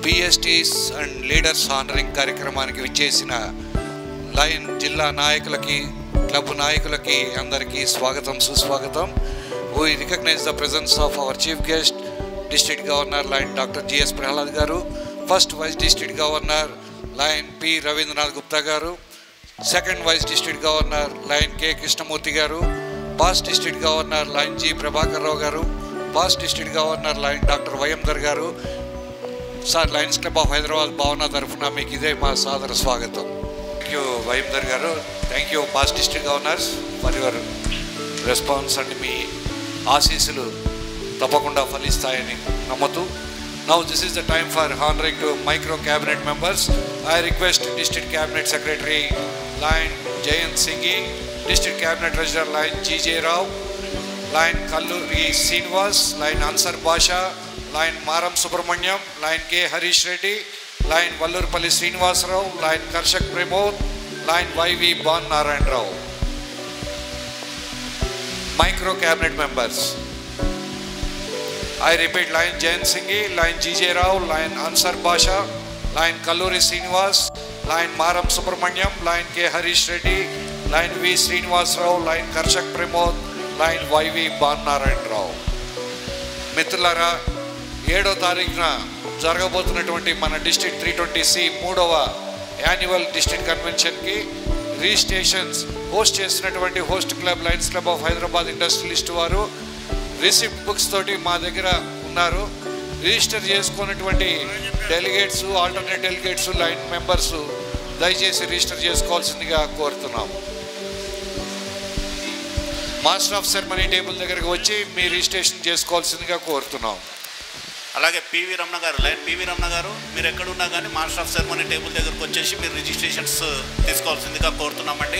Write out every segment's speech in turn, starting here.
బిఎస్టీస్ and leaders honouring కార్యక్రమానికి విచ్చేసిన lion జిల్లా నాయకులకి క్లబ్ నాయకులకి అందరికీ స్వాగతం సుస్వాగతం we recognise the presence of our chief guest district governor lion doctor GS Prahlad garu first vice district governor lion P Ravindranath Gupta garu second vice district governor lion K Krishnamurthy garu past district governor lion G Prabhakar Rao garu past district governor lion doctor వైఎందర్ garu sir Lions club of Hyderabad Bhavana తరఫున మీకు ఇదే మా సాదర స్వాగతం thank you వైఎందర్ garu thank you past district governors for your response and మీ ఆశీస్సులు తప్పకుండా ఫలిస్తాయని నమ్ముతూ now this is the time for honouring to micro cabinet members I request district cabinet secretary lion Jayant Singhi district cabinet treasurer lion GJ Rao lion Kalluri Srinivas lion Ansar Basha lion Maram Subrahmanyam lion K Harish Reddy lion Vallurupalli Srinivasarao lion Karshak Pramod lion YV బాన్ Narayanarao micro cabinet members I repeat line Jain Singhi, line GJ Rao, line Ansar Basha, line Kalluri Srinivas, line Maram Subramanyam, line K. Harish Reddy, line V. Srinivas Rao, line Karshak Pramod, line YV Ban Narayan Rao. మిత్రులారా ఏడో తారీఖున జరగబోతున్నటువంటి మన district three twenty C మూడవ annual district కన్వెన్షన్కి registrations host చేసినటువంటి host club Lions club of Hyderabad industrialist వారు receipt books తోటి మా దగ్గర ఉన్నారు రిజిస్టర్ చేసుకున్నటువంటి delegates alternate delegates lion members దయచేసి రిజిస్టర్ చేసుకోవాల్సిందిగా కోరుతున్నాం మాస్టర్ ఆఫ్ సెరమనీ టేబుల్ దగ్గరకు వచ్చి మీ రిజిస్ట్రేషన్ చేసుకోవాల్సిందిగా కోరుతున్నాం అలాగే పివి రమణ గారు లైన్ పివి రమణ గారు మీరు ఎక్కడున్నా కానీ మాస్టర్ ఆఫ్ సెరమనీ టేబుల్ దగ్గరకు వచ్చేసి మీరు రిజిస్ట్రేషన్స్ తీసుకోవాల్సిందిగా కోరుతున్నామండి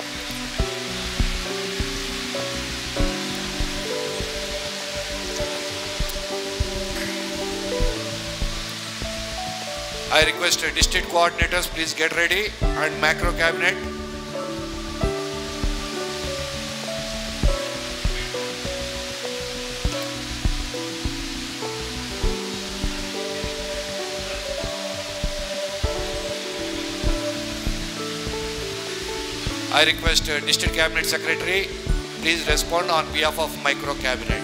I request uh, district coordinators, please get ready and macro cabinet. I request uh, district cabinet secretary, please respond on behalf of micro cabinet.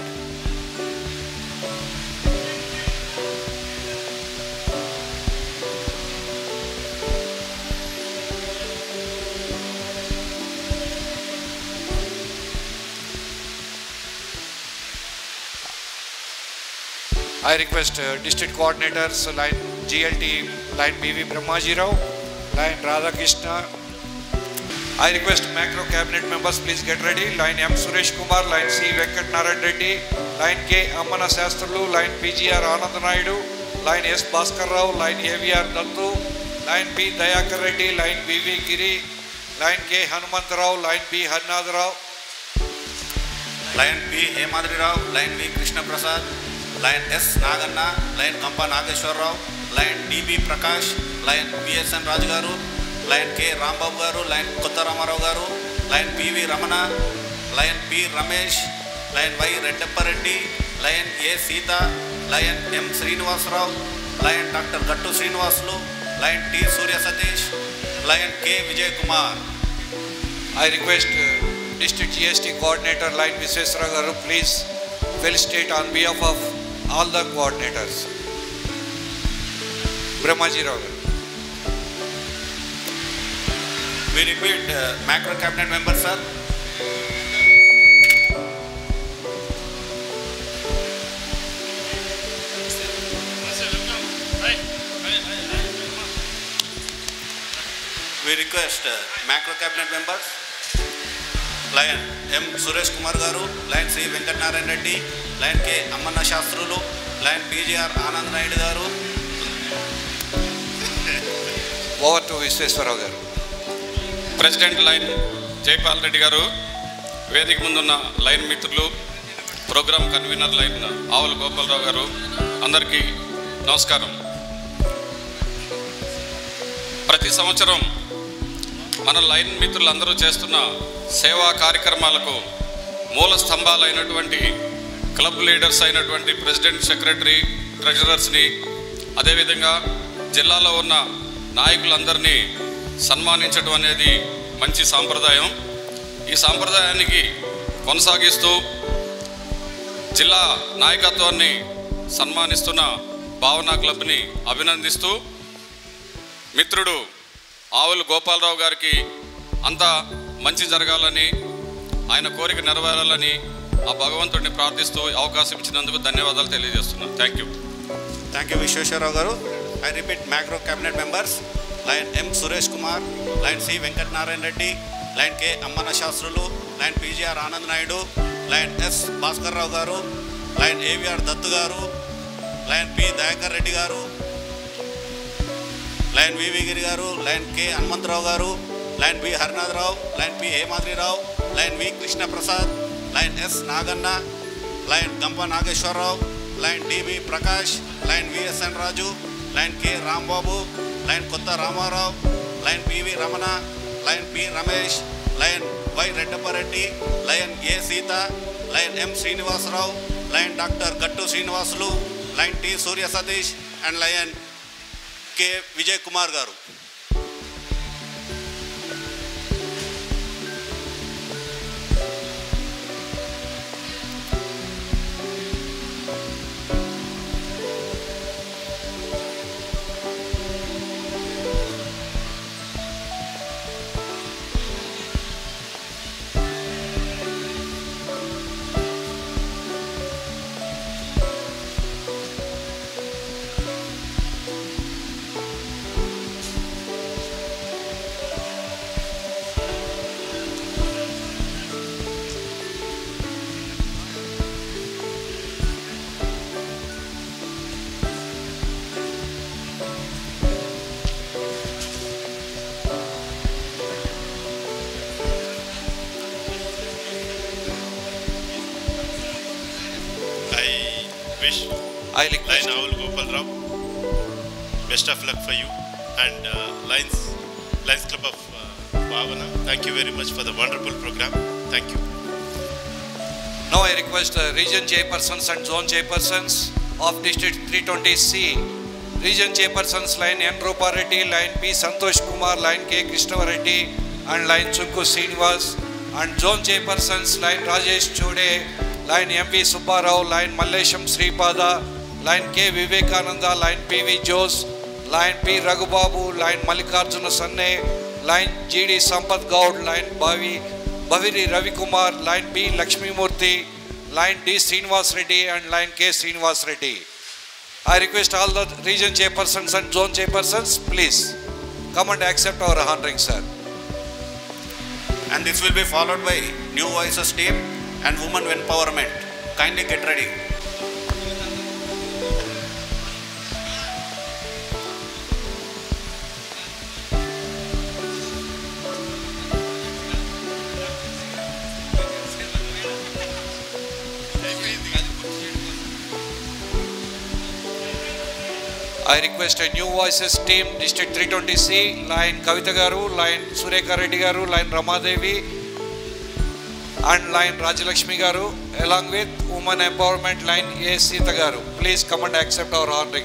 I request uh, district coordinators, uh, line GLT, line BV Brahmaji Rao, line Radhakrishna. I request macro cabinet members, please get ready. Line M. Suresh Kumar, line C. Venkat Narayan Reddy, line K. Ammana Shastrulu, line PGR Anand Naidu, line S. Bhaskar Rao, line AVR Dattu, line B. Dayakar Reddy, line BV Giri, line K. Hanumant Rao, line B. Harnath Rao, lion P Hemadrirao lion V Krishnaprasad lion S Naganna lion Kampa Nageswararao lion DB Prakash lion BSN Raju garu lion K Rambabu garu lion Kotha Ramarao garu lion PV Ramana lion P Ramesh lion Y Reddappareddy lion A Sita lion M Srinivasarao lion doctor Gattu Srinivasulu lion T Surya Satish lion K Vijay Kumar I request uh, district GST coordinator line Visweswara Garu, please felicitate on behalf of all the coordinators. Brahmaji Rao. garu. We repeat, uh, macro cabinet member, sir. We request uh, macro cabinet members, lion M Suresh Kumar garu lion Shri Venkatanarayana Reddy lion K Ammanna Sastrulu lion PGR Anand Naidu గారు Over to Visweswara Garu. President lion Jaipal Reddy garu వేదిక ముందున్న line మిత్రులు programme convener line ఆవుల గోపాలరావు గారు అందరికీ నమస్కారం ప్రతి సంవత్సరం మన లైన్ మిత్రులందరూ చేస్తున్న సేవా కార్యక్రమాలకు మూల స్తంభాలైనటువంటి క్లబ్ లీడర్స్ అయినటువంటి ప్రెసిడెంట్ సెక్రటరీ ట్రెజరర్స్ని అదేవిధంగా జిల్లాలో ఉన్న నాయకులందరినీ సన్మానించడం అనేది మంచి సాంప్రదాయం ఈ సాంప్రదాయానికి కొనసాగిస్తూ జిల్లా నాయకత్వాన్ని సన్మానిస్తున్న భావన క్లబ్ని అభినందిస్తూ మిత్రుడు ఆవులు గోపాలరావు గారికి అంతా మంచి జరగాలని ఆయన కోరిక నెరవేరాలని ఆ భగవంతుడిని ప్రార్థిస్తూ అవకాశం ఇచ్చినందుకు ధన్యవాదాలు తెలియజేస్తున్నాను thank you thank you Visweswararao garu I repeat macro cabinet members lion M Suresh Kumar lion C Venkatanarayana Reddy lion K Ammanna Sastrulu lion PGR Anand Naidu lion S Bhaskar Rao garu lion AVR Dattu గారు లైన్ పి దయాకర్ రెడ్డి గారు లైన్ వివి గిరి గారు lion K Hanumantharao garu lion B Harinatharao lion P Hemadrirao lion V Krishnaprasad lion S Naganna lion Gampa Nageswararao lion DB Prakash lion VSN Raju lion K Rambabu lion Kotha Ramarao lion PV Ramana lion P Ramesh lion Y Reddappareddy lion A Sita lion M Srinivasarao lion doctor Gattu Srinivasulu lion T Surya Satish and lion K Vijay Kumar garu I wish I request Line Owl Gopal Rao best of luck for you and uh, Lions Lions Club of uh, Bhavana. Thank you very much for the wonderful program. Thank you. Now I request uh, region chairpersons and zone chairpersons of district 320C. Region chairpersons line N. Rupa Reddy, line P. Santosh Kumar, line K. Krishnava Reddy and line Chunku Srinivas and zone chairpersons line Rajesh Chode, line M. V. Subbarao, line Mallesham Sripada, line K. Vivekananda, line P. V. Jose, line P. Raghubabu, line Mallikarjuna Sanne, line G. D. Sampath Gaud, line Bhavi Bhaviri Ravikumar, line B Lakshmi Murthy, line D Srinivas Reddy and line K Srinivas Reddy. I request all the region chairpersons and zone chairpersons, please come and accept our honoring, sir. And this will be followed by New Voices team and Women Empowerment. Kindly get ready. I request a new voices team, District 320C, line Kavita Garu, line Surekha Reddy Garu, line Ramadevi, and line Rajalakshmi Garu, along with Women Empowerment line A Sita Garu. Please come and accept our honoring.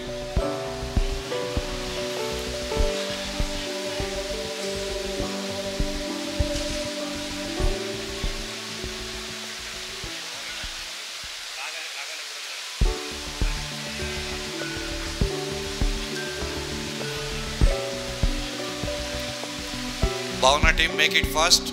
Bhavana team, make it fast.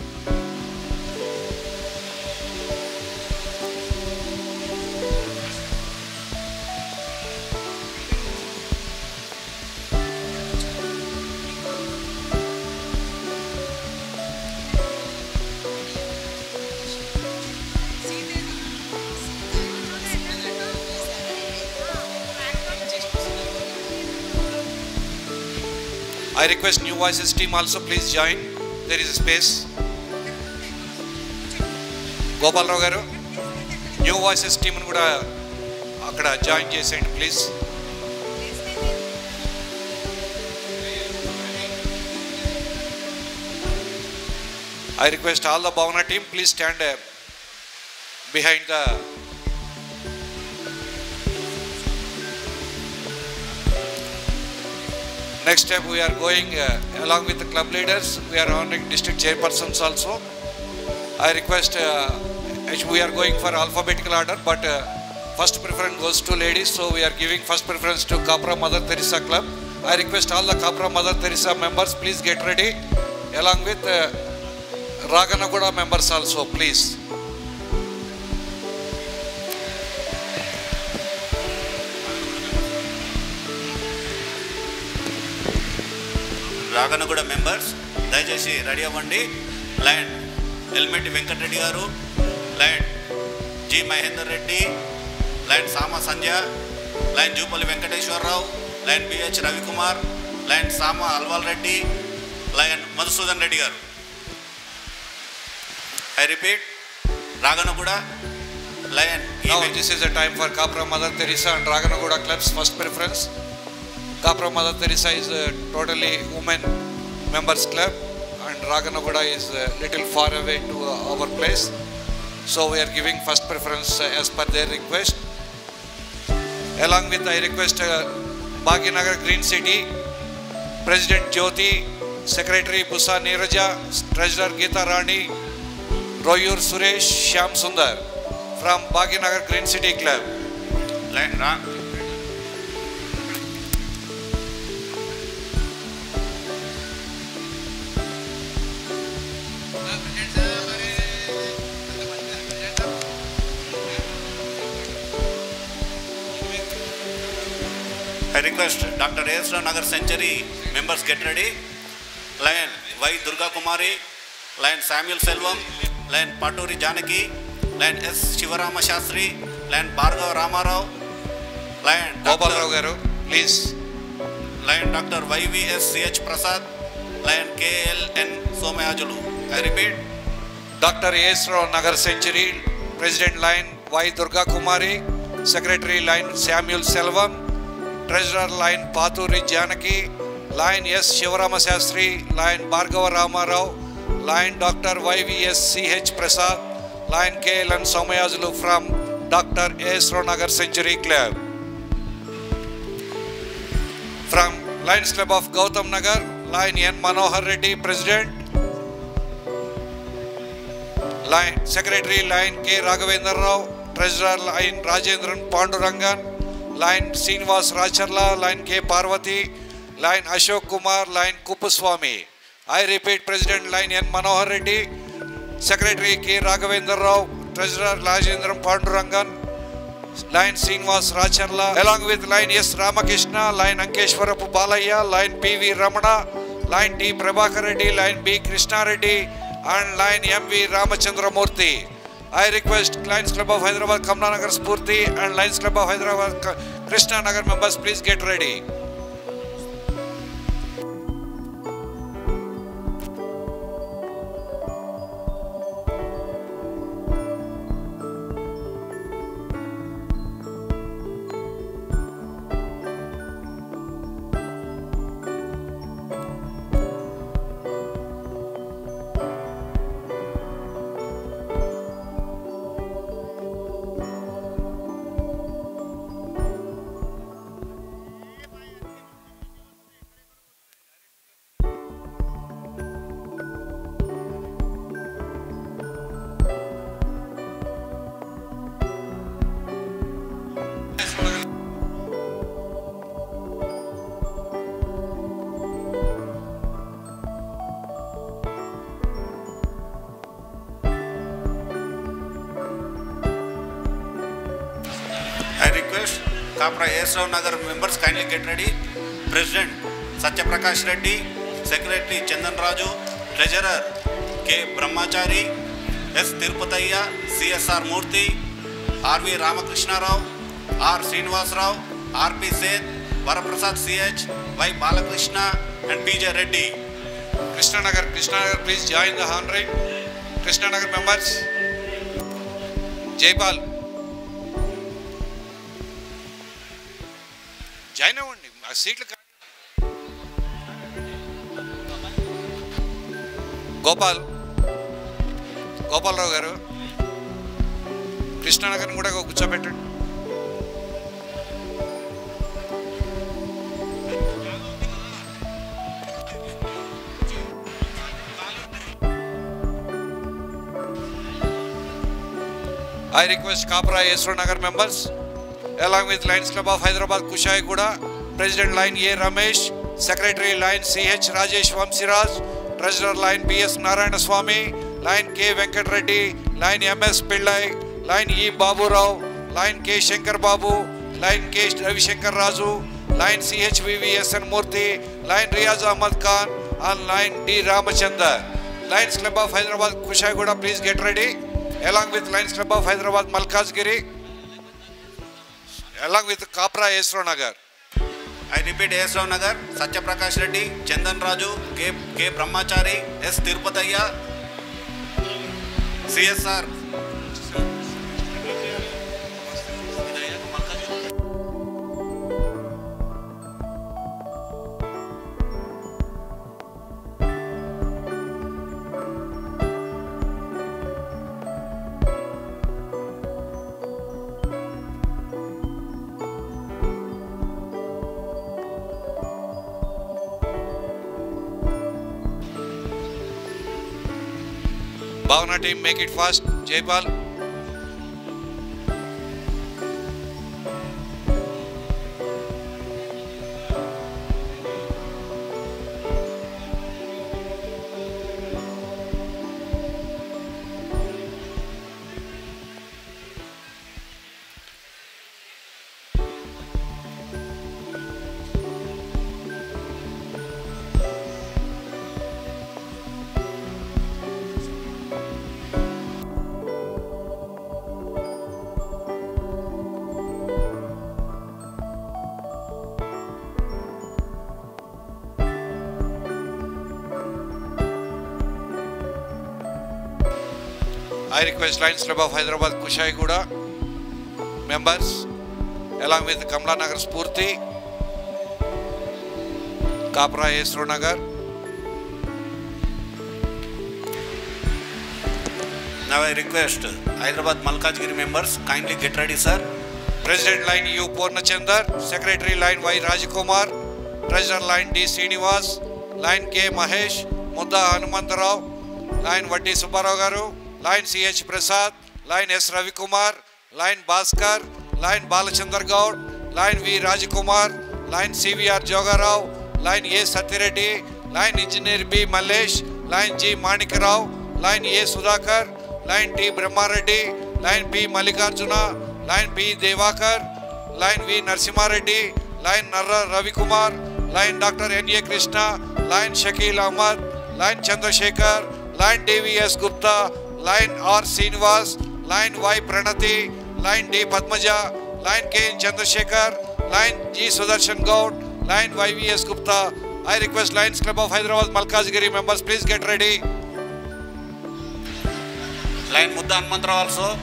I request new voices team also please join. There is a space. Gopalarao గారు new voices టీంను కూడా అక్కడ join చేసేయండి please I request all the Bhavana team please stand behind the Next step, we are going uh, along with the club leaders. We are honoring district chairpersons also. I request, uh, as we are going for alphabetical order, but uh, first preference goes to ladies, so we are giving first preference to Capra Mother Teresa Club. I request all the Capra Mother Teresa members, please get ready, along with uh, Raganaguda members also, please. Raganaguda members దయచేసి ready అవ్వండి lion Elmetti Venkatreddy garu lion G Mahender Reddy lion Sama Sandhya lion Jupalli Venkateswararao lion BH Ravikumar lion Sama Alwal Reddy lion Madhusudan Reddy garu I repeat Raganaguda lion Now this is a time for Capra Mother Teresa and Raganaguda clubs first preference. Capra Mother Teresa is a totally women members club and Raganaguda is a little far away to uh, our place. So we are giving first preference uh, as per their request. Along with I request uh, Bhaginagar Green City, President Jyoti, Secretary Busa Neeraja, Treasurer Geeta Rani, Royur Suresh Shyam Sundar from Bhaginagar Green City Club. Lion రా I request Dr. Esra Nagar Century members get ready. Lion Y. Durga Kumari, Lion Samuel Selvam, Lion Paturi Janaki, Lion S. Shivarama Shastri, Lion Bhargav Ramarao, Lion Gopalrao Dr. garu, please. Lion Dr. YVS CH Prasad, Lion KLN Somayajulu. I repeat, Dr. S. Rao Nagar Century, President Line Y. Durga Kumari, Secretary Line Samuel Selvam, Treasurer Line Paturi Janaki, Line S. Shivarama Shastri, Line Bhargava Ramarao, Line Dr. YVS CH Prasad, Line KLN Somayajulu from Dr. S. Rao Nagar Century Club. From Lions Club of Gautam Nagar, Line N. Manohar Reddy, President. Line Secretary Line K. Raghavendra Rao, Treasurer Line Rajendran Pandurangan, Line Srinivas Racharla, Line K. Parvati, Line Ashok Kumar, Line Kupuswamy. I repeat, President Line N. Manohar Reddy, Secretary K. Raghavendra Rao, Treasurer Rajendran Pandurangan, Line Srinivas Racharla, along with Line S. Ramakrishna, Line Ankeshwarapu Balaya, Line P.V. Ramana, Line T. Prabhakar Reddy, Line B. Krishna Reddy, and Line M.V. Ramachandra Murthy. I request Lions Club of Hyderabad Kamla Nagar Spurti and Lions Club of Hyderabad Ka- Krishna Nagar members, please get ready. I request Kapra Esrav Nagar members kindly get ready. President Satyaprakash Reddy, Secretary Chandan Raju, Treasurer K. Brahmachari, S. Tirupataya, CSR Murthy, R.V. Ramakrishna Rao, R. Srinivas Rao, R.P. Seth, Varaprasad C.H., Y. Balakrishna, and P.J. Reddy. Krishna Nagar, Krishna Nagar, please join the honoring. Krishna Nagar members. Jaipal. Join అవ్వండి ఆ సీట్లు కా- గోపాల్ గోపాలరావు గారు కృష్ణానగర్ని కూడా కూర్చోబెట్టండి I request Kapra Yesro Nagar members, along with Lions Club of Hyderabad Kushaiguda, President Line A Ramesh, Secretary Line CH Rajesh Vamsiraj, Treasurer Line PS Narayana Swami, Line K Venkat Reddy, Line MS Pillai, Line E Babu Rao, Line K Shankar Babu, Line K Ravi Shankar Raju, Line CHVV SN Murthy, Line Riaz Ahmad Khan, and Line D Ramachandar. Lions Club of Hyderabad Kushaiguda, please get ready. Along with Lions Club of Hyderabad Malkazgiri, along with Kapra Yesro Nagar. I repeat S Rao Nagar Satyaprakash Reddy Chandan Raju K K Brahmachari S Tirupataiah CSR Bhavana team, make it fast. Jaipal. I request Lions Club of Hyderabad Kushaiguda members, along with Kamla Nagar Spurti, Kapra Yesro Nagar, Now I request Hyderabad Malkajgiri members kindly get ready, sir. President Line U Purnachandar, Secretary Line Y Rajakumar, Treasurer Line D Srinivas, Line K Mahesh, Mudda Hanumantarao, Line Vaddi Subbarao Garu, Line CH Prasad, Line S Ravikumar, Line Bhaskar, Line Balachandar Gaud, Line V Rajakumar, Line CVR Jogarao, Line A Sathireddy, Line Engineer B Malesh, Line G Manikarao, Line A Sudhakar, Line T Brahmareddy, Line P Mallikarjuna, Line P Devakar, Line V Narsimareddy, Line Narra Ravikumar, Line Dr. N.A. Krishna, Line Shakil Ahmad, Line Chandrasekhar, Line D.V.S. Gupta, Line R. Srinivas, Line Y. Pranati, Line D. Padmaja, Line K. N. Chandrasekhar, Line G. Sudarshan Gaud, Line Y.V.S. Gupta. I request Lions Club of Hyderabad Malkazgiri members, please get ready. Line Mudda Hanumantrao also.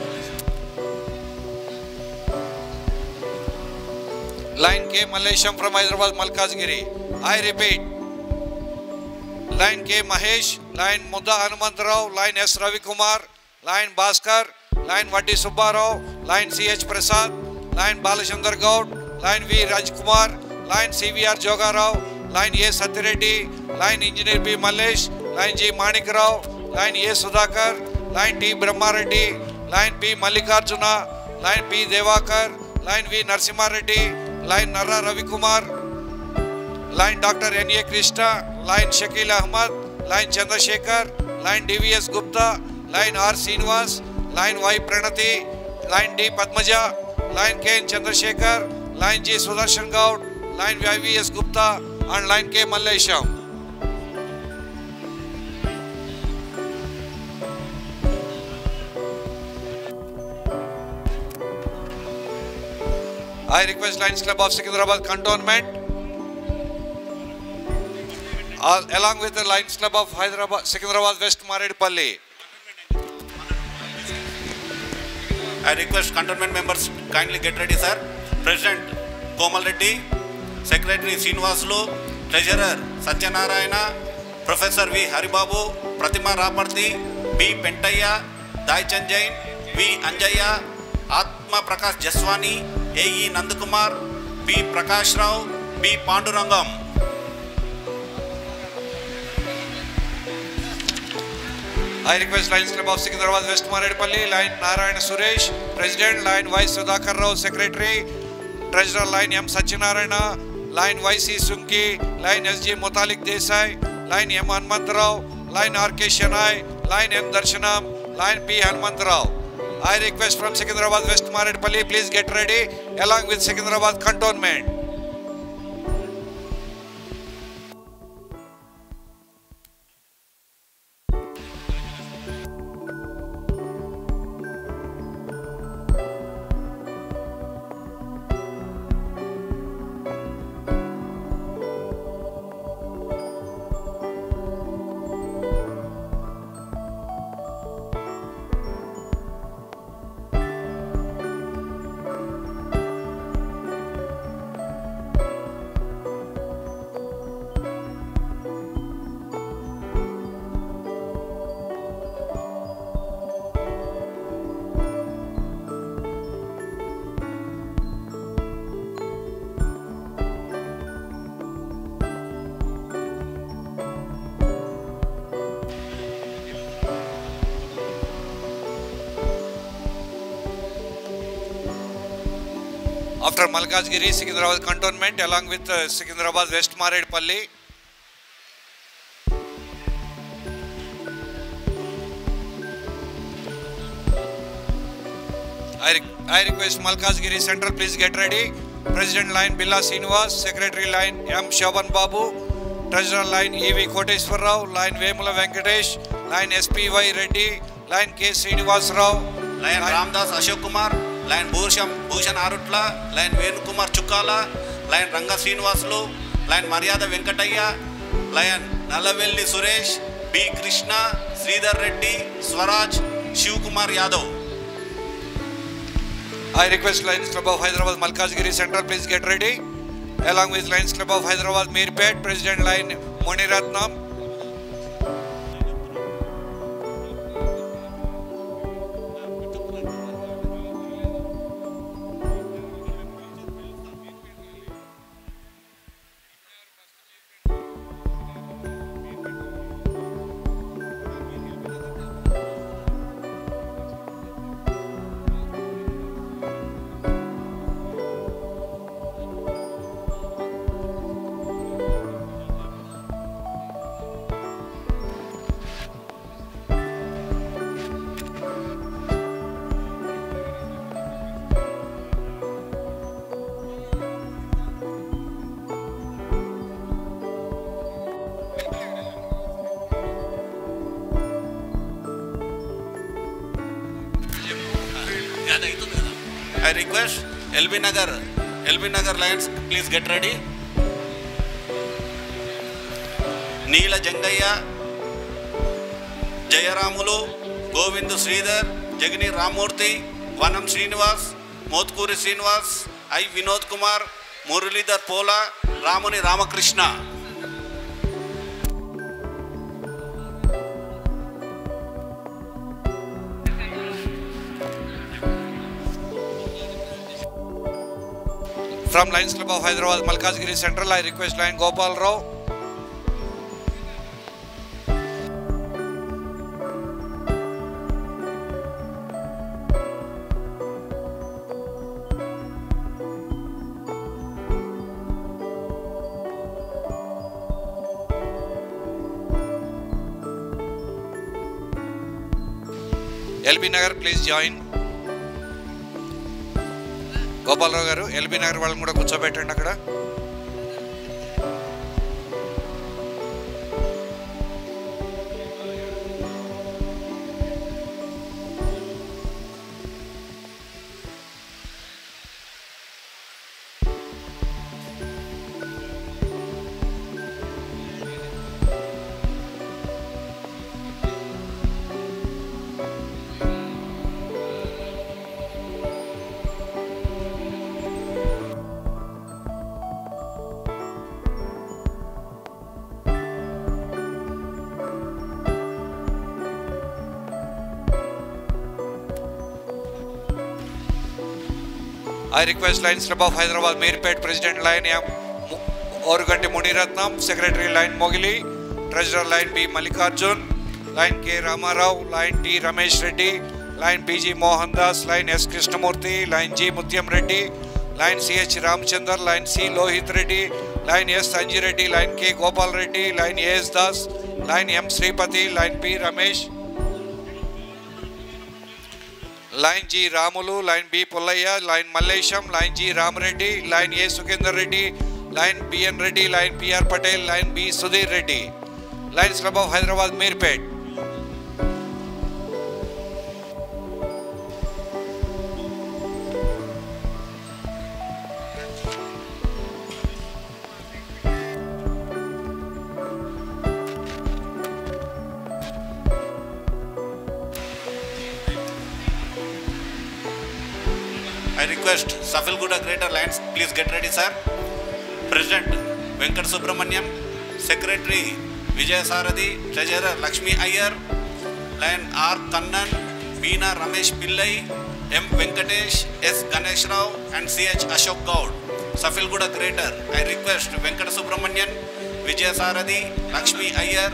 Line K Malaysian from Hyderabad Malkazgiri. I repeat. Line K Mahesh, line Mudda Hanumantrao, line S Ravi Kumar, line Bhaskar, line Vaddi Subbarao, line CH Prasad, line Balachandar Gaud, line V Rajkumar, line CVR Jogarao, line A Sathireddy, line Engineer B Malesh, line G Manikrao, line A Sudhakar, line T Brahmareddy, line P Mallikarjuna, line P Devakar, line V Narsimareddy, line Narra Ravikumar, line Dr. N.A. Krishna, line Shakil Ahmad, line Chandrasekhar, line D.V.S. Gupta, line R. Srinivas, line Y. Pranati, line D. Padmaja, line K. N. Chandrasekhar, line G. Sudarshan Gaud, line Y.V.S. Gupta, and line K. Mallesham. I request Lions Club of Secunderabad Cantonment all, along with the Lions Club of Hyderabad, Secunderabad West Maredipalli. I request cantonment members kindly get ready, sir. President Komal Reddy, Secretary Srinivasulu, Treasurer Satyanarayana, Professor V. Haribabu, Pratima Raparthi, B. Pentaya, Daichan Jain, V. Anjaya, Atma Prakash Jaswani, A.E. Nandakumar, B. Prakash Rao, B. Pandurangam. I request Lions Club of Secunderabad West Maredpalli, Line Narayana Suresh, President, Line Y Sudhakar Rao, Secretary, Treasurer Line M Sachinarayana, Line YC Sunki, Line SG Mutalik Desai, Line M Hanmantrao, Line RK Shanai, Line M Darshanam, Line P Hanmantrao. I request from Secunderabad West Maredpalli, please get ready along with Secunderabad Cantonment. After Malkajgiri, Secunderabad Cantonment along with uh, Secunderabad West Maredpalli. I, re- I request Malkajgiri Central, please get ready. President line Billa Srinivas, Secretary line M. Shaban Babu, Treasurer line E.V. Koteshwar Rao, line Vemula Venkatesh, line S.P.Y. Reddy, line K. Srinivas Rao, lion Ramdas Ashok Kumar lion Bhusham Bhushan Arutla lion Venukumar Chukkala lion Ranga Srinivasulu lion Maryada Venkataiah lion Nallavelli Suresh B Krishna Sridhar Reddy Swaraj Shiv Kumar Yadav I request Lions Club of Hyderabad Malkajgiri Central, please get ready. Along with Lions Club of Hyderabad Mirpet, President Line Moniratnam. I request LB Nagar LB Nagar Lions please get ready Neela Jangaiah Jayaramulu Govind Sridhar Jagani Rammurthy Vanam Srinivas Motkuri Srinivas I Vinod Kumar Muralidhar Pola Ramuni Ramakrishna From Lions Club of Hyderabad Malkajgiri Central, I request Line Gopal Rao. LB Nagar please join Gopalarao garu LB Nagar వాళ్ళని కూడా కూర్చోబెట్టండి అక్కడ I request Lions Club of Hyderabad Mirpet President Line M. Oruganti Muniratnam, Secretary Line Mogili, Treasurer Line B. Malikarjun, Line K Ramarao, line T Ramesh Reddy, line PG Mohan Das, line S Krishnamurthy, line G Mutyam Reddy, line CH Ramchandar, line C Lohit Reddy, line S Sanjay Reddy, line K Gopal Reddy, line AS Das, line M Sripati, line P Ramesh, line G Ramulu, line B Pullaya, line Mallesham, line G Ramreddy, line A Sukendar Reddy, line BN Reddy, line PR Patel, line B Sudhir Reddy, Lions Club of Hyderabad Mirpet. I request Safilguda Greater Lions, please get ready, sir. President Venkat Subramaniam, Secretary Vijay Sarathi, Treasurer Lakshmi Iyer, Lion R. Kannan, Veena Ramesh Pillai, M. Venkatesh, S. Ganesh Rao, and C.H. Ashok Gaud. Safilguda Greater, I request Venkat Subramanian, Vijay Sarathi, Lakshmi Iyer,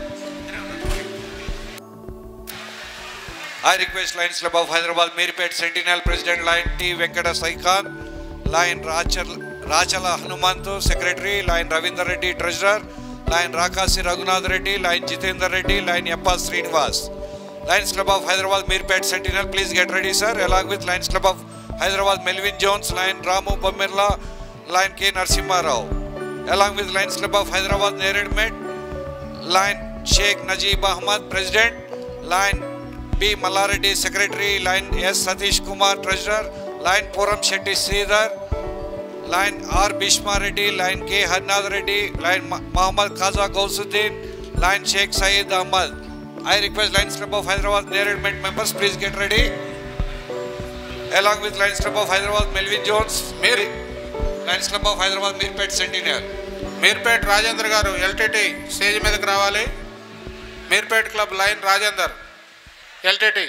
I request Lions Club of Hyderabad Mirpet Sentinel President Line T Venkata Saikan, Line Rachal, Rachala Hanumantu Secretary, Line Ravindra Reddy Treasurer, Line Rakasi Raghunath Reddy, Line Jitendra Reddy, Line Yappa Srinivas. Lions Club of Hyderabad Mirpet Sentinel, please get ready, sir. Along with Lions Club of Hyderabad Melvin Jones, Line Ramu Bamirla, Line K Narsimha Rao. Along with Lions Club of Hyderabad Neredmet, Line Sheikh Najib Ahmad, President, Line B. Mallareddy, Secretary, Line S. Satish Kumar, Treasurer, Line Puram Shetty Sridhar, Line R. Bhishma Reddy, Line K. Harnath Reddy, Line Ma- Muhammad Khaza Gausuddin, Line Sheikh Saeed Ahmad. I request Lions Club of Hyderabad Neredment members, please get ready. Along with Lions Club of Hyderabad, Melvin Jones, Mir, Lions Club of Hyderabad, Mirpet Sentinel. Meerpet Rajender గారు LTT stage మీదకి రావాలి Meerpet club lion Rajender LTT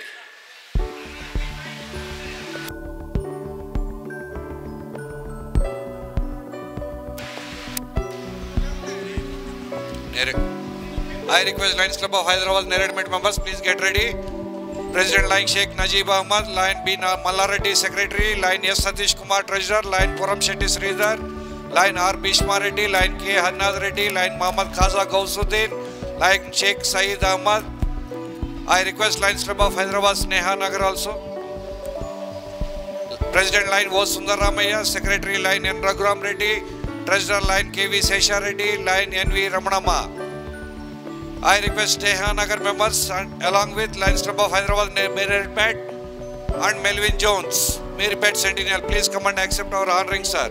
Nere- I request Lions Club of Hyderabad Neredment members, please get ready. President Line Sheikh Najib Ahmad, Line B Na- Mallareddy Secretary, Line S Satish Kumar Treasurer, Line Puram Shetty Sridhar, Line R Bhishma Reddy, Line K Harnath Reddy, Line Muhammad Khaza Gausuddin, Line Sheikh Saeed Ahmad. I request Lions Club of Hyderabad Sneha Nagar also. President Line O Sundar Ramaya, Secretary Line N Raghuram Reddy, Treasurer Line KV Sesha Reddy, Line NV Ramanama. I request Teha Nagar members and along with Lions Club of Hyderabad Mirpet and Melvin Jones, Mirpet Sentinel, please come and accept our honoring, sir.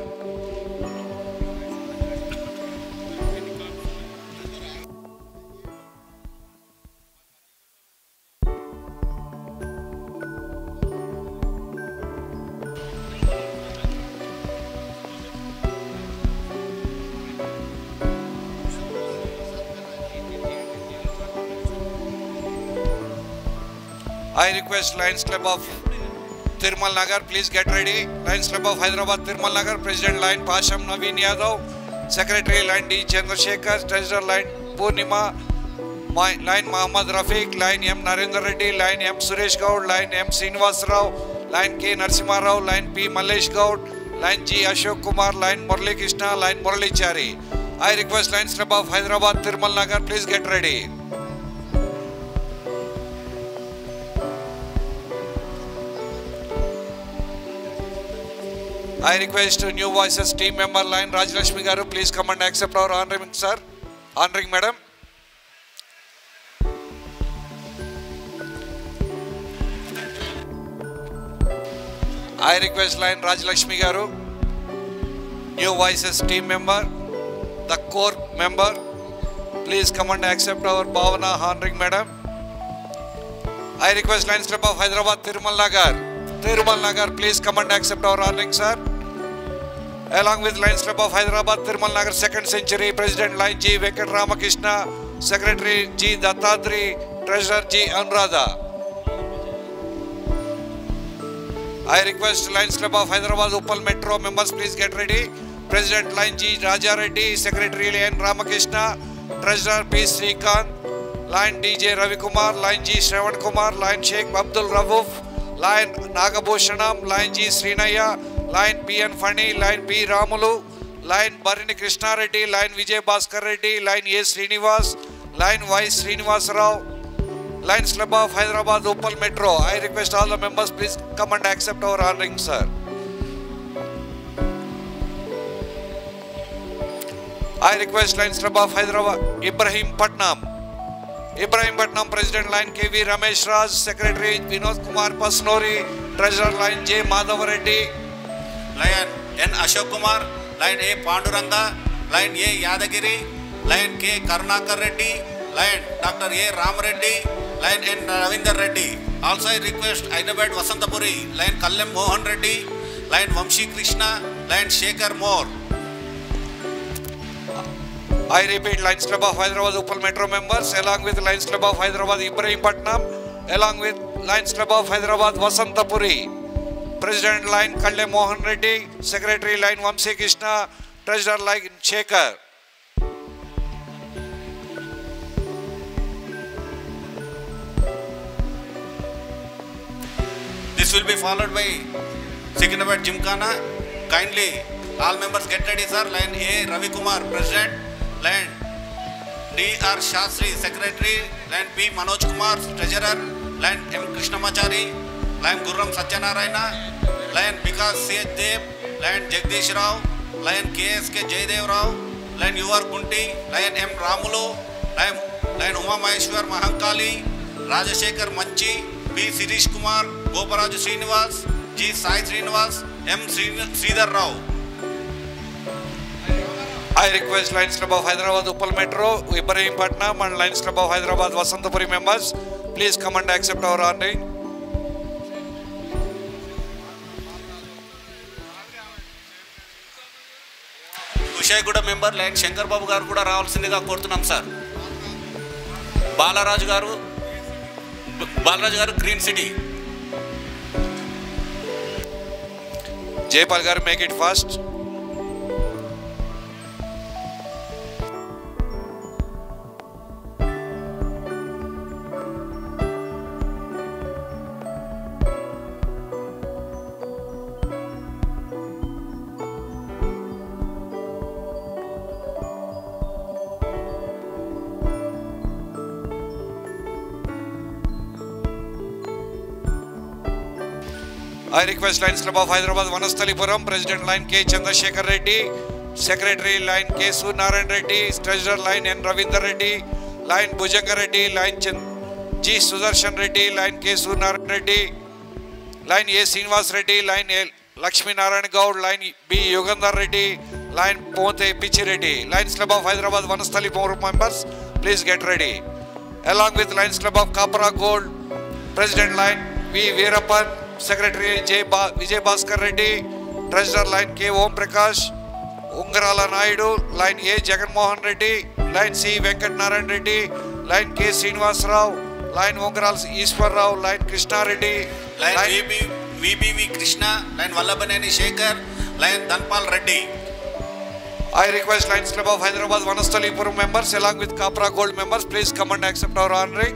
I request Lions Club of Tirmal Nagar, please get ready. Lions Club of Hyderabad, Tirmal Nagar, President Line Pasham Naveen Yadav, Secretary Line D Chandrasekhar, Treasurer Line Purnima, My- Line Muhammad Rafiq, Line M Narendra Reddy, Line M Suresh Gaud, Line M Srinivas Rao, Line K Narsimha Rao, Line P Mallesh Gaud, Line G Ashok Kumar, Line Murali Krishna, Line Murali Chari. I request Lions Club of Hyderabad, Tirmal Nagar, please get ready. I request New Voices team member line Rajlashmi Garu, please come and accept our honoring, sir. Honoring, madam. I request line Rajlashmi Garu, New Voices team member, the core member, please come and accept our Bhavana honoring, madam. I request Lions Club of Hyderabad, Tirumal Nagar. Tirumal Nagar, please come and accept our honoring, sir. Along with Lions Club of Hyderabad, Tirumal Nagar, second century, President Line G. Venkat Ramakrishna, Secretary G. Dattadri, Treasurer G. Anuradha. I request Lions Club of Hyderabad, Uppal Metro members, please get ready. President Line G. Raja Reddy, Secretary N. Ramakrishna, Treasurer P. Srikanth, Lion DJ Ravi Kumar, Lion G Shravan Kumar, Lion Sheikh Abdul Rauf, Lion Nagabhushanam, Lion G Srinaya, Lion P N Fani, Lion P Ramulu, Lion Barini Krishna Reddy, Lion Vijay Bhaskar Reddy, Lion A Srinivas, Lion Y Srinivas Rao, Lions Club of Hyderabad Opal Metro. I request all the members please come and accept our honoring, sir. I request Lions Club of Hyderabad Ibrahim Patnam. Ibrahim Patnam President Line KV Ramesh Raj, Secretary Vinod Kumar Pasnori, Treasurer Line J Madhav Reddy, lion N Ashok Kumar lion A Panduranga lion A Yadagiri lion K Karunakar Reddy lion doctor A Ramareddy lion N Ravinder Reddy also I request Hyderabad Vasanthapuri lion Kallem Mohan Reddy lion Vamshi Krishna lion Shekar more I repeat, Lions Club of Hyderabad Upal Metro members, along with Lions Club of Hyderabad Ibrahim Patnam, along with Lions Club of Hyderabad Vasantapuri, President Line Kalle Mohan Reddy, Secretary Line Vamsi Krishna, Treasurer Line Shekhar. This will be followed by Secunderabad Gymkhana. Kindly, all members get ready, sir. Line A, Ravi Kumar, President. Line D, R. Shastri, Secretary. Line P, Manoj Kumar, Treasurer. Line M. Krishnamachari. Line Gurram Satyanarayana. Line Vikas C. H. Dev. Line Jagdish Rao. Line KSK Jaydev Rao. Line UR Kunti. Line M. Ramulu. Line, line Uma Maheshwar Mahankali. Rajashekar Manchi B Shirish Kumar Goparaju Srinivas G Sai Srinivas M Sri Sridhar Rao I request Lions Club of Hyderabad Upal Metro, Ibrahim Patnam and Lions Club of Hyderabad Vasantapuri members, please come and accept our honoring. Vishayaguda member lion Shankar Babu garu కూడా రావాల్సిందిగా కోరుతున్నాం sir Balaraju గారు బ- Balaraju garu Green City Jaypal Gar, make it fast. I request Lions Club of Hyderabad Vanasthalipuram, President Line K. Chandrasekhar Reddy, Secretary Line K. Sunarayan Reddy, Treasurer Line N. Ravinder Reddy, Line Bhujanga Reddy, Line Chan- G. Sudarshan Reddy, Line K. Sunarayan Reddy, Line A. Srinivas Reddy, Line L. Lakshmi Narayan Gaud, Line B. Yogandhar Reddy, Line Ponte Pichi Reddy, Lions Club of Hyderabad Vanasthalipuram members, please get ready. Along with Lions Club of Kapra Gold, President Line V. Veerappan, Secretary J. Ba- Vijay Bhaskar Reddy, Treasurer Line K. Om Prakash, Ungarala Naidu, Line A. Jagan Mohan Reddy, Line C. Venkat Narayan Reddy, Line K. Srinivas Rao, Line Ungaral Ishwar Rao, Line Krishna Reddy, lion VB VBV Krishna lion Vallabhaneni Shekar lion Dhanpal Reddy I request Lions Club of Hyderabad Vanasthalipuram members along with Kapra Gold members, please come and accept our honoring.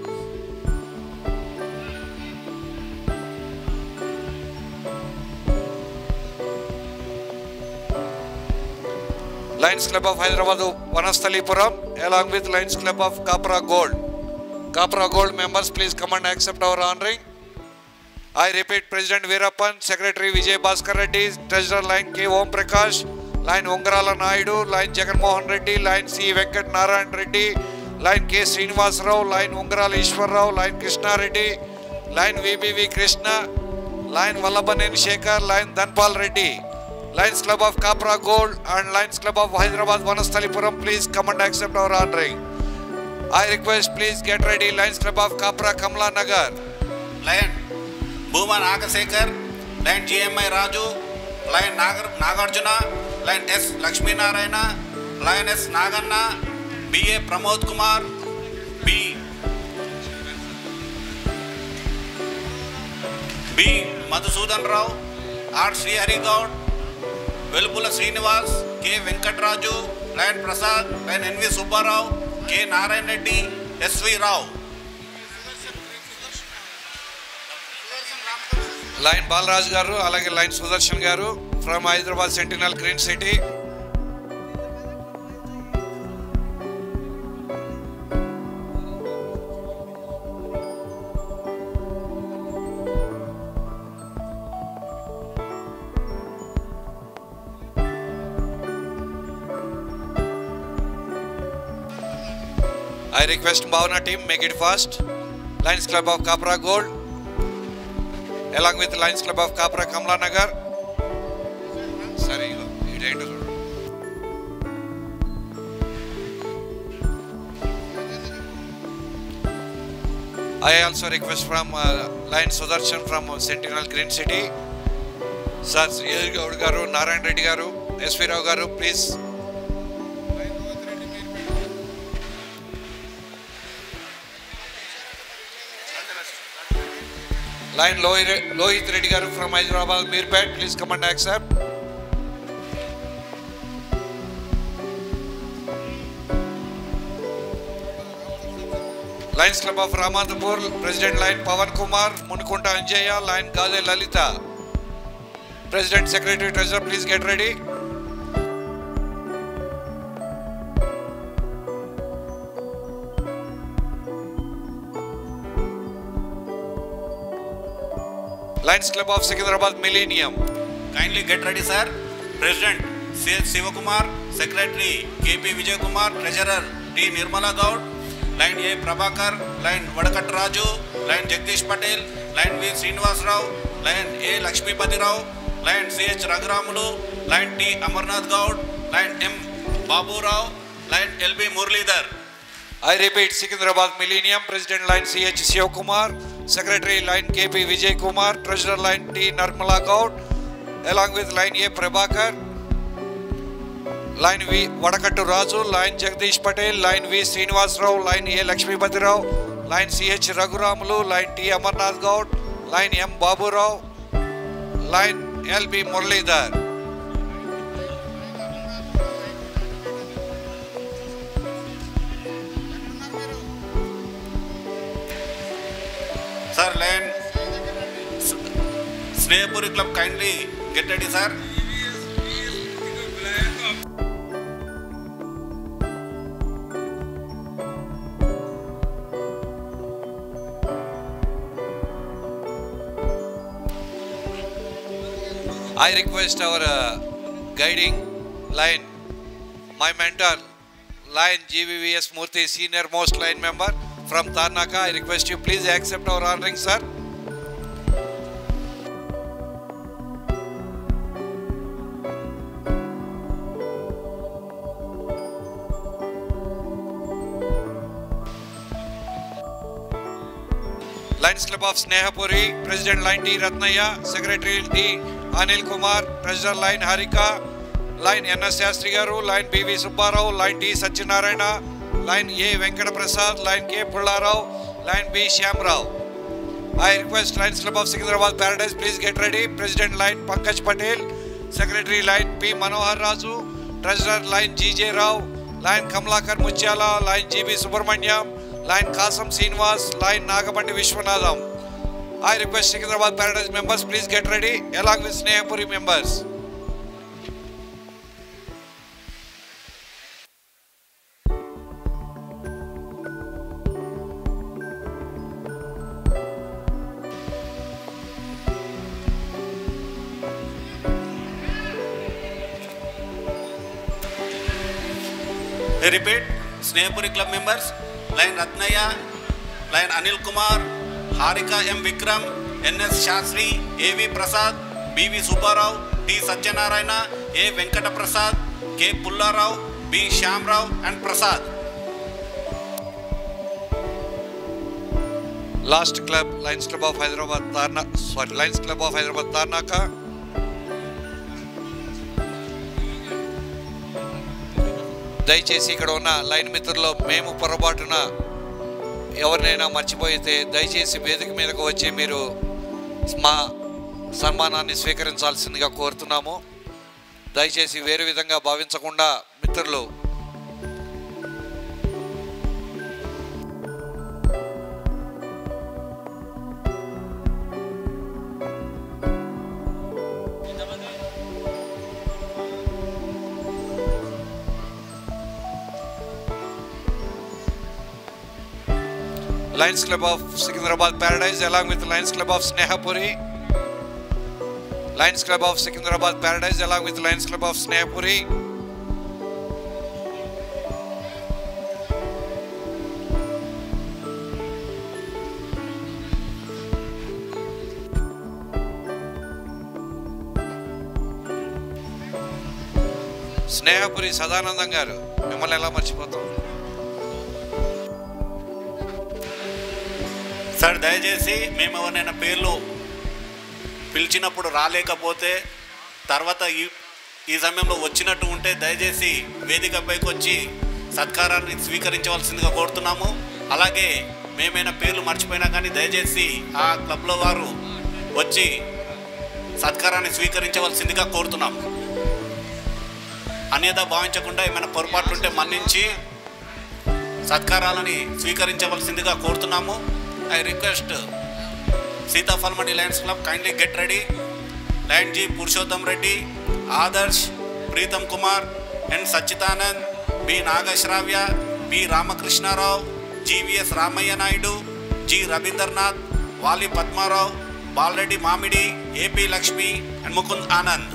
Lions Club of Hyderabad Vanasthalipuram along with Lions Club of Kapra Gold. Kapra Gold members, please come and accept our honoring. I repeat, President Veerappan, Secretary Vijay Bhaskar Reddy, Treasurer Line K. Om Prakash, Line Ungarala Naidu, Line Jagan Mohan Reddy, Line C. Venkat Narayan Reddy, Line K. Srinivas Rao, Line Ungarala Ishwar Rao, Line Krishna Reddy, Line VBV Krishna, Line Vallabhanen Shekhar, Line Dhanpal Reddy, Lions Club of Kapra Gold and Lions Club of Hyderabad Vanasthalipuram, please come and accept our honoring. I request, please get ready, Lions Club of Kapra Kamla Nagar. Lion Bhuma Nagashekar lion GMI Raju lion Nagar Nagarjuna lion S Lakshminarayana lion S Naganna BA Pramod Kumar B B Madhusudan Rao R Srihari Goud Velupula Srinivas K Venkatraju lion Prasad lion NV Subbarao K Narayana Reddy SV Rao lion Balaraju garu అలాగే lion Sudarshan garu from Hyderabad Sentinel Green City I request Bhavana team make it fast. Lions Club of Capra Gold, along with Lions Club of Capra Kamla Nagar. సరే ఇగో ఇదేంటో చూడు I also request from uh, Lion Sudarshan from Sentinel Green City. Sir Srihari Goud garu Narayana Reddy garu SV Rao garu please Line Lohi- Lohit Reddy garu from Hyderabad, Mirpet, please come and accept. Lions Club of Ramadapur, President Line Pavan Kumar, Munkunta Anjaya, Line Gaze Lalita. President, Secretary, Treasurer, please get ready. Lions Club of Secunderabad Millennium. Kindly get ready, sir. President C.H. Sivakumar, Secretary K.P. Vijay Kumar, Treasurer T. Nirmala Gaud, Line A. Prabhakar, Line Vadakat Raju, Line Jagdish Patel, Line V. Srinivas Rao, Line A. Lakshmipati Rao, Line C.H. Raghuramulu, Line T. Amarnath Gaud, Line M. Babu Rao, Line L.B. Murlidhar. I repeat, Secunderabad Millennium, President Line CH Shivakumar, Secretary Line KP Vijay Kumar, Treasurer Line T Narmala Gaud, along with Line A Prabhakar, Line V Vadakattu Raju, Line Jagdish Patel, Line V Srinivas Rao, Line A Lakshmipati Rao, Line CH Raghuramulu, Line T Amarnath Gaud, Line M Babu Rao, Line LB Murlidhar. Sir, Line Snehapuri Club, kindly get ready, sir. I request our uh, guiding line, my mentor, line GVVS Murthy, senior most line member from Tarnaka. I request you please accept our honoring, sir. Lions Club of Snehapuri, President Line T. Ratnaya, Secretary T. Anil Kumar, Treasurer Line Harika, Line NS Shastri Garu, Line BV Subbarao, Line T. Satyanarayana, Line A. Venkata Prasad, Line K. Pullarao, Line B. Shyamrao. I request Lions Club of Secunderabad Paradise, please get ready. President Line Pankaj Patel, Secretary Line P. Manohar Raju, Treasurer Line G.J. Rao, Line Kamlakar Muchala, Line G.B. Subramanyam, Line Kasam Srinivas, Line Nagapandi Vishwanadam. I request Secunderabad Paradise members, please get ready along with Snehapuri members. I repeat, Snehapuri Club members, Line Ratnaya, Line Anil Kumar, Harika M. Vikram, N.S. Shastri, A.V. Prasad, B.V. Subbarao, T. Satyanarayana, A. Venkata Prasad, K. Pullarao, B. Shyamrao and Prasad. Last club, Lions Club of Hyderabad Tarna, sorry, Lions Club of Hyderabad Tarnaka. దయచేసి ఇక్కడ ఉన్న line మిత్రుల్లో మేము పొరపాటున ఎవరినైనా మర్చిపోయితే దయచేసి వేదిక మీదకు వచ్చి మీరు మా సన్మానాన్ని స్వీకరించాల్సిందిగా కోరుతున్నాము దయచేసి వేరే విధంగా భావించకుండా మిత్రులు Lions Club of Secunderabad Paradise along with Lions Club of Snehapuri. Lions Club of Secunderabad Paradise along with Lions Club of Snehapuri. Snehapuri Sadanandam గారు మిమ్మల్ని ఎలా మర్చిపోతాం సార్ దయచేసి మేము ఎవరినైనా పేర్లు పిలిచినప్పుడు రాలేకపోతే తర్వాత ఈ ఈ సమయంలో వచ్చినట్టు ఉంటే దయచేసి వేదికపైకి వచ్చి సత్కారాన్ని స్వీకరించవలసిందిగా కోరుతున్నాము అలాగే మేమైనా పేర్లు మర్చిపోయినా కానీ దయచేసి ఆ క్లబ్లో వారు వచ్చి సత్కారాన్ని స్వీకరించవలసిందిగా కోరుతున్నాము అన్యత భావించకుండా ఏమైనా పొరపాట్లు ఉంటే మన్నించి సత్కారాలని స్వీకరించవలసిందిగా కోరుతున్నాము I request Sitaphalmandi Lions Club kindly get ready lion G Purushottam Reddy Adarsh Preetham Kumar N Sachidanand B Nagashravya B Ramakrishnarao GVS Ramaiah Naidu G Ravindranath Vali Padmarao Balreddy Mamidi AP Lakshmi and Mukund Anand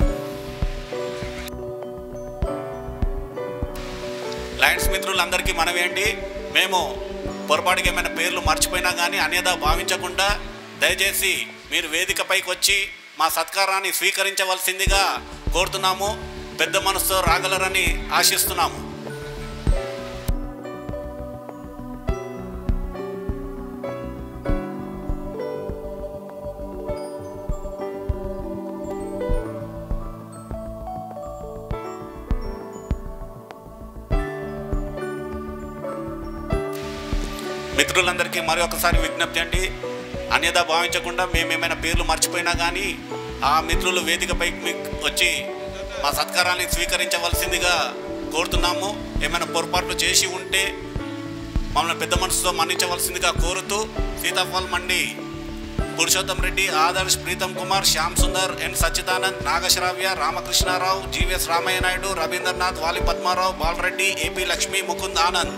Lions మిత్రులందరికీ మనమేంటి మేము పొరపాటుగా ఏమైనా పేర్లు మర్చిపోయినా కానీ అన్యదా భావించకుండా దయచేసి మీరు వేదికపైకి వచ్చి మా సత్కారాన్ని స్వీకరించవలసిందిగా కోరుతున్నాము పెద్ద మనసుతో రాగలరని ఆశిస్తున్నాము మిత్రులందరికీ మరి ఒకసారి విజ్ఞప్తి అండి అన్యదా భావించకుండా మేము ఏమైనా పేర్లు మర్చిపోయినా కానీ ఆ మిత్రులు వేదికపైకి మీకు వచ్చి మా సత్కారాన్ని స్వీకరించవలసిందిగా కోరుతున్నాము ఏమైనా పొరపాట్లు చేసి ఉంటే మమ్మల్ని పెద్ద మనసుతో మన్నించవలసిందిగా కోరుతూ Sitaphal Mandi Purushottam Reddy Adarsh Preetham Kumar Shyam Sundar N Sachidanand Nagashravya Ramakrishnarao GVS Ramaiah Naidu Ravindranath Vali Padmarao Balreddy AP Lakshmi Mukund Anand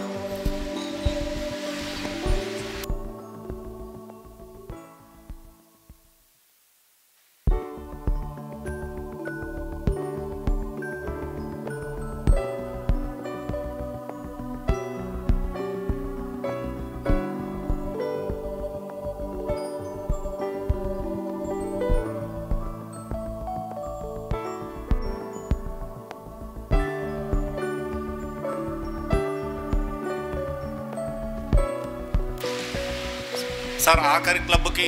sir ఆఖరి క్లబ్కి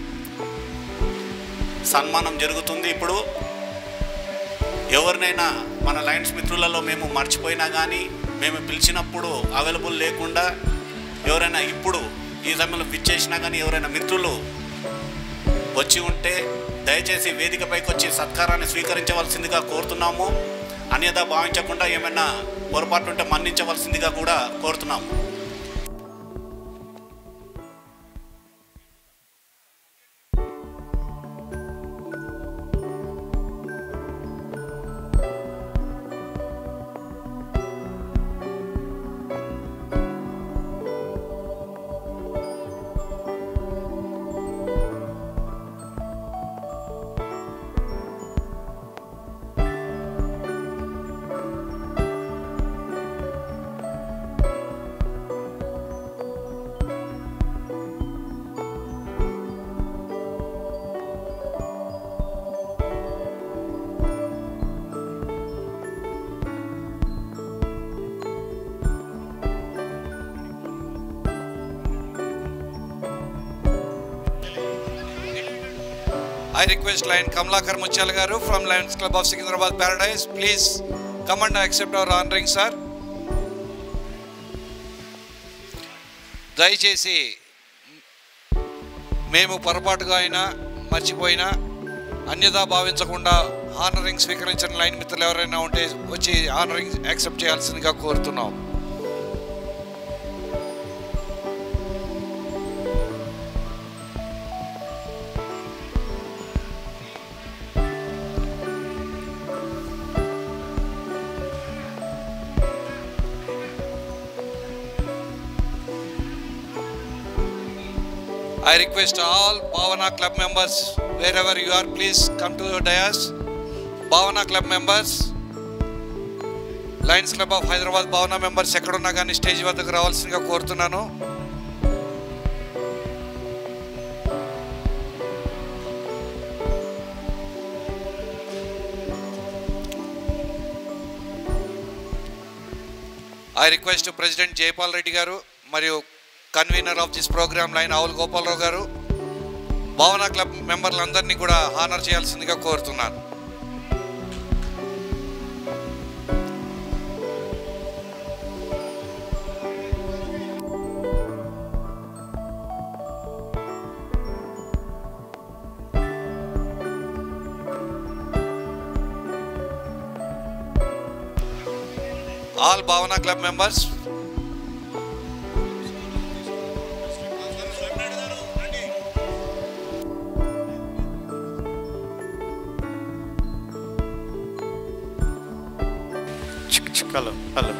సన్మానం జరుగుతుంది ఇప్పుడు ఎవరినైనా మన లయన్స్ మిత్రులలో మేము మర్చిపోయినా కానీ మేము పిలిచినప్పుడు అవైలబుల్ లేకుండా ఎవరైనా ఇప్పుడు ఈ సమయంలో పిచ్చేసినా కానీ ఎవరైనా మిత్రులు వచ్చి ఉంటే దయచేసి వేదికపైకి వచ్చి సత్కారాన్ని స్వీకరించవలసిందిగా కోరుతున్నాము అన్యదా భావించకుండా ఏమైనా పొరపాటు ఉంటే మన్నించవలసిందిగా కూడా కోరుతున్నాము I request Lion Kamlakar Muchal garu from Lions Club of Secunderabad Paradise. Please come and accept our honoring, sir. దయచేసి మేము పొరపాటుగా అయినా మర్చిపోయినా అన్యదా భావించకుండా ఆనరింగ్ స్వీకరించిన లైన్ మిత్రులు ఎవరైనా ఉంటే వచ్చి ఆనరింగ్ యాక్సెప్ట్ చేయాల్సిందిగా కోరుతున్నాం I request all Bhavana Club members, wherever you are, please come to your dais. Bhavana Club members, Lions club of Hyderabad Bhavana members ఎక్కడున్నా కానీ స్టేజ్ వద్దకు రావాల్సిందిగా కోరుతున్నాను I request president Jayapal Reddy garu మరియు convener of this programme lion Avul Gopalarao garu Bhavana club మెంబర్లందరినీ కూడా honour చేయాల్సిందిగా కోరుతున్నాను all భావన క్లబ్ మెంబర్స్ హలో హలో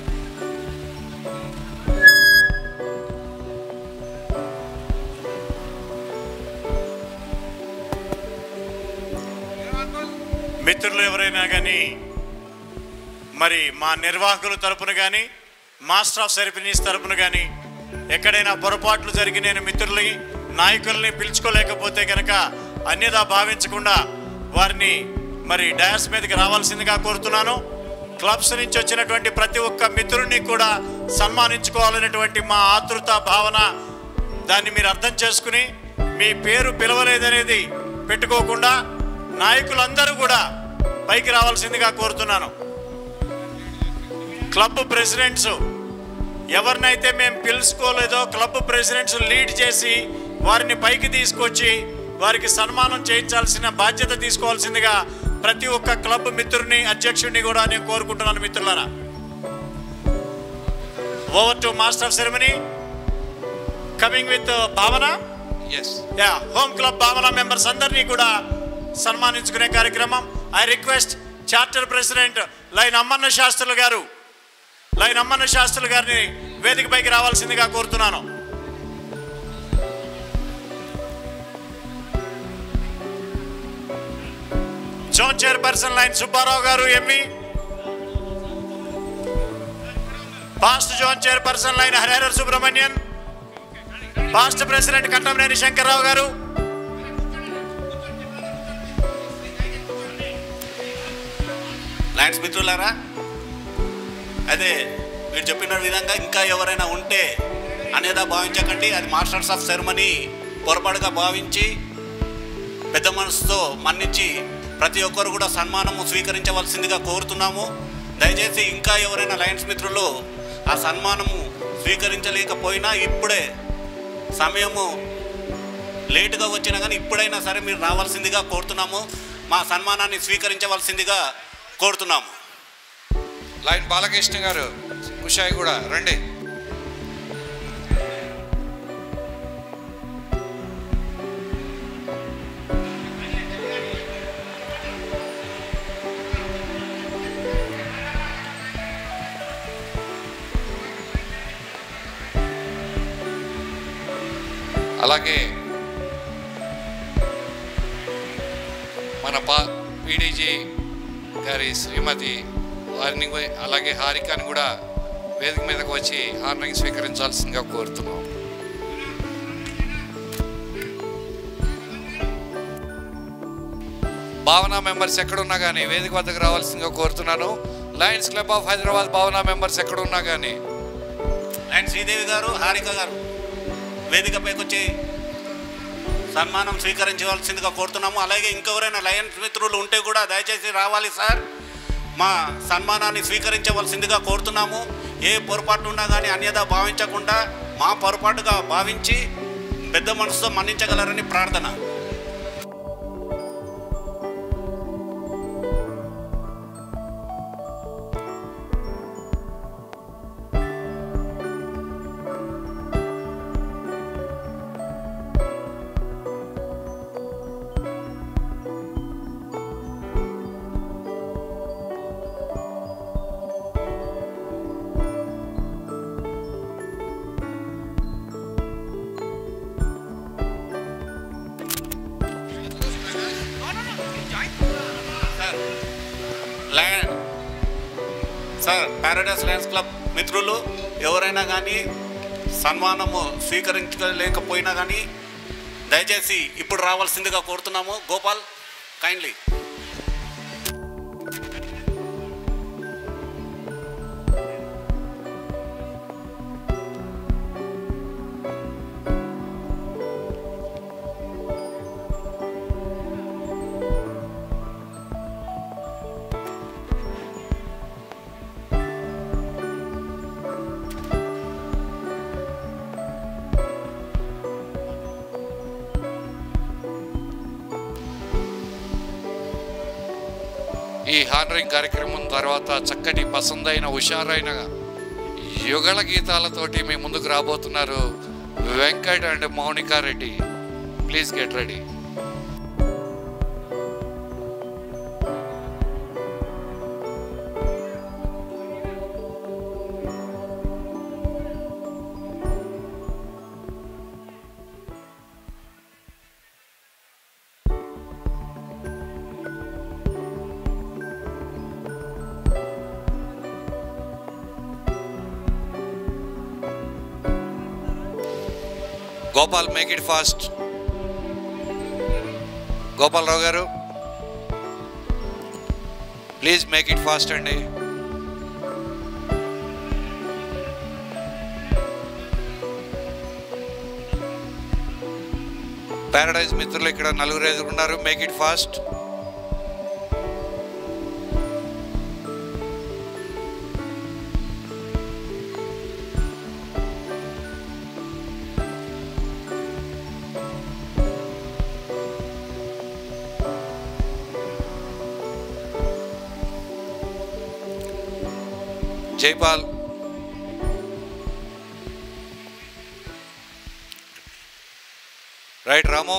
మిత్రులు ఎవరైనా కానీ మరి మా నిర్వాహకుల తరపున కానీ మాస్టర్ ఆఫ్ సెరపనీస్ తరపున కానీ ఎక్కడైనా పొరపాట్లు జరిగి నేను మిత్రుల్ని నాయకుల్ని పిలుచుకోలేకపోతే కనుక అన్యదా భావించకుండా వారిని మరి డయాస్ మీదకి రావాల్సిందిగా కోరుతున్నాను క్లబ్స్ నుంచి వచ్చినటువంటి ప్రతి ఒక్క మిత్రుడిని కూడా సన్మానించుకోవాలనేటువంటి మా ఆతృత భావన దాన్ని మీరు అర్థం చేసుకుని మీ పేరు పిలవలేదనేది పెట్టుకోకుండా నాయకులందరూ కూడా పైకి రావాల్సిందిగా కోరుతున్నాను క్లబ్ ప్రెసిడెంట్స్ ఎవరినైతే మేము పిలుచుకోలేదో క్లబ్ ప్రెసిడెంట్స్ లీడ్ చేసి వారిని పైకి తీసుకొచ్చి వారికి సన్మానం చేయించాల్సిన బాధ్యత తీసుకోవాల్సిందిగా ప్రతి ఒక్క క్లబ్ మిత్రుని అధ్యక్షుడిని కూడా నేను కోరుకుంటున్నాను మిత్రులారా over to master of ceremony coming with Bhavana yes yeah home club Bhavana members అందరినీ కూడా సన్మానించుకునే కార్యక్రమం I request charter president lion Ammanna Sastrulu garu line Ammanna శాస్త్రులు గారిని వేదికపైకి రావాల్సిందిగా కోరుతున్నాను zone chairperson lion Subbarao garu MV past zone chairperson lion Harihara Subrahmanyan past president Kattamaneni Shankarrao garu Lions మిత్రులారా అదే మీరు చెప్పిన విధంగా ఇంకా ఎవరైనా ఉంటే అనేదా భావించకండి అది మాస్టర్స్ ఆఫ్ సెరమనీ పొరపాటుగా భావించి పెద్ద మనసుతో మన్నించి ప్రతి ఒక్కరు కూడా సన్మానము స్వీకరించవలసిందిగా కోరుతున్నాము దయచేసి ఇంకా ఎవరైనా లయన్స్ మిత్రులు ఆ సన్మానము స్వీకరించలేకపోయినా ఇప్పుడే సమయము లేటుగా వచ్చినా కానీ ఇప్పుడైనా సరే మీరు రావాల్సిందిగా కోరుతున్నాము మా సన్మానాన్ని స్వీకరించవలసిందిగా కోరుతున్నాము లైన్ బాలకృష్ణ గారు కుషాయి కూడా రండి అలాగే మన పా పీడీజీ గారి శ్రీమతి వారిని కూడా- అలాగే హారికని కూడా వేదిక మీదకు వచ్చి హార్నింగ్ స్వీకరించాల్సిందిగా కోరుతున్నాం భావన మెంబర్స్ ఎక్కడున్నా కానీ వేదిక వద్దకు రావాల్సిందిగా కోరుతున్నాను Lions club of Hyderabad Bhavana members ఎక్కడున్నా కానీ అండ్ శ్రీదేవి గారు హారిక గారు వేదికపైకి వచ్చి సన్మానం స్వీకరించవలసిందిగా కోరుతున్నాము అలాగే ఇంకెవరైనా లయన్స్ మిత్రులు ఉంటే కూడా దయచేసి రావాలి సార్ మా సన్మానాన్ని స్వీకరించవలసిందిగా కోరుతున్నాము ఏ పొరపాటు ఉన్నా కానీ అన్యదా భావించకుండా మా పొరపాటుగా భావించి పెద్ద మనసుతో మన్నించగలరని ప్రార్థన సార్ పారాడైస్ లయన్స్ క్లబ్ మిత్రులు ఎవరైనా కానీ సన్మానము స్వీకరించలేకపోయినా కానీ దయచేసి ఇప్పుడు రావాల్సిందిగా కోరుతున్నాము గోపాల్ కైండ్లీ ఈ హానరింగ్ కార్యక్రమం తర్వాత చక్కటి పసందైన హుషారైన యుగళ గీతాలతోటి మీ ముందుకు రాబోతున్నారు Venkat and Mounika Reddy please get ready Gopal make it fast Gopalarao garu please make it fast అండి పారడైజ్ మిత్రులు ఇక్కడ నలుగురు ఐదుగురు ఉన్నారు make it fast Jaipal right Ramu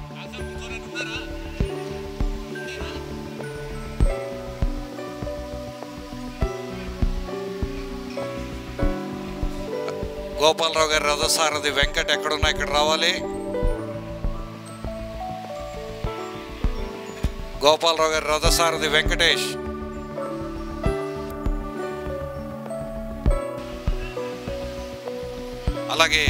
Gopalarao గారి రథసారథి వెంకట్ ఎక్కడున్నా ఇక్కడ రావాలి గోపాలరావు గారి రథసారథి వెంకటేష్ అలాగే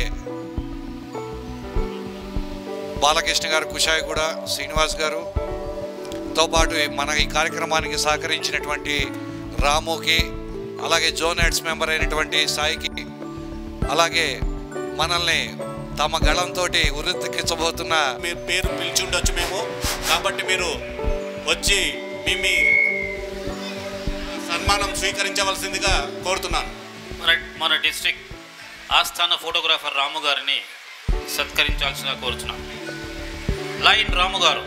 బాలకృష్ణ గారు కుషాయి కూడా శ్రీనివాస్ గారు తో పాటు మన ఈ కార్యక్రమానికి సహకరించినటువంటి రాముకి అలాగే జోన్ హెడ్స్ మెంబర్ అయినటువంటి సాయికి అలాగే మనల్ని తమ గళంతో ఉరెత్తికించబోతున్న మీ పేరు పిలిచి ఉండొచ్చు మేము కాబట్టి మీరు వచ్చి మీ మీ సన్మానం స్వీకరించవలసిందిగా కోరుతున్నాను మన మన డిస్ట్రిక్ట్ ఆస్థాన ఫోటోగ్రాఫర్ రాము గారిని సత్కరించాల్సిందిగా కోరుచున్నాం లైన్ రాము గారు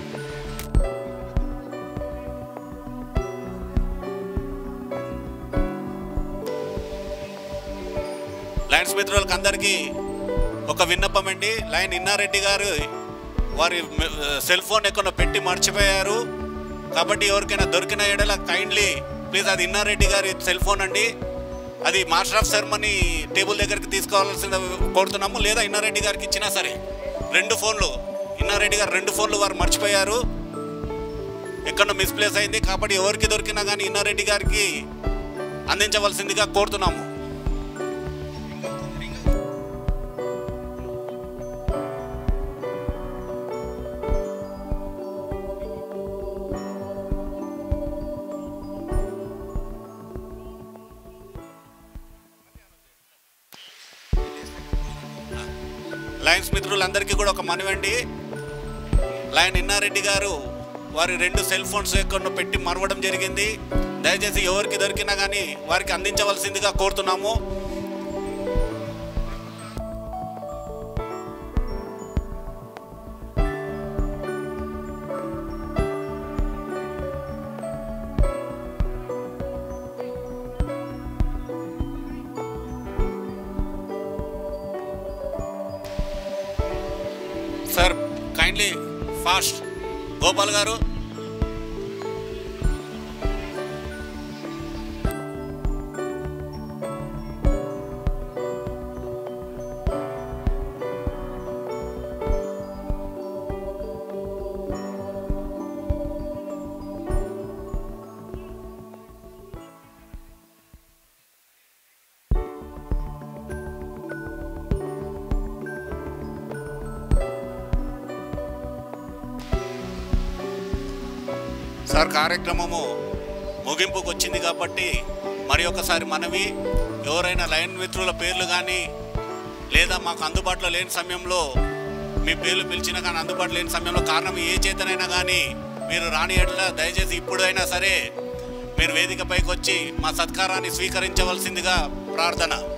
లయన్స్ మిత్రులకు అందరికీ ఒక విన్నపం అండి లైన్ ఇన్నారెడ్డి గారు వారి మె- సెల్ ఫోన్ ఎక్కడ పెట్టి మర్చిపోయారు కాబట్టి ఎవరికైనా దొరికిన ఎడల కైండ్లీ ప్లీజ్ అది ఇన్నారెడ్డి గారి సెల్ ఫోన్ అండి అది మాస్టర్ ఆఫ్ సెరమనీ టేబుల్ దగ్గరికి తీసుకోవాల్సిన కోరుతున్నాము లేదా ఇన్నారెడ్డి గారికి ఇచ్చినా సరే రెండు ఫోన్లు ఇన్నారెడ్డి గారు రెండు ఫోన్లు వారు మర్చిపోయారు ఎక్కడో మిస్ప్లేస్ అయింది కాబట్టి ఎవరికి దొరికినా కానీ ఇన్నారెడ్డి గారికి అందించవలసిందిగా కోరుతున్నాము లయన్స్ మిత్రులందరికీ కూడా ఒక మనవండి లయన్ ఇన్నారెడ్డి గారు వారి రెండు సెల్ ఫోన్స్ ఎక్కడో పెట్టి మరవడం జరిగింది దయచేసి ఎవరికి దొరికినా కానీ వారికి అందించవలసిందిగా కోరుతున్నాము సార్ కైండ్లీ ఫాస్ట్ గోపాల్ గారు సార్ కార్యక్రమము ముగింపుకు వచ్చింది కాబట్టి మరి ఒకసారి మనవి ఎవరైనా లైన్ మిత్రుల పేర్లు కానీ లేదా మాకు అందుబాటులో లేని సమయంలో మీ పేర్లు పిలిచినా కానీ అందుబాటులో లేని సమయంలో కారణం ఏ చేతనైనా కానీ మీరు రాని ఎట్లా దయచేసి ఇప్పుడైనా సరే మీరు వేదికపైకి వచ్చి మా సత్కారాన్ని స్వీకరించవలసిందిగా ప్రార్థన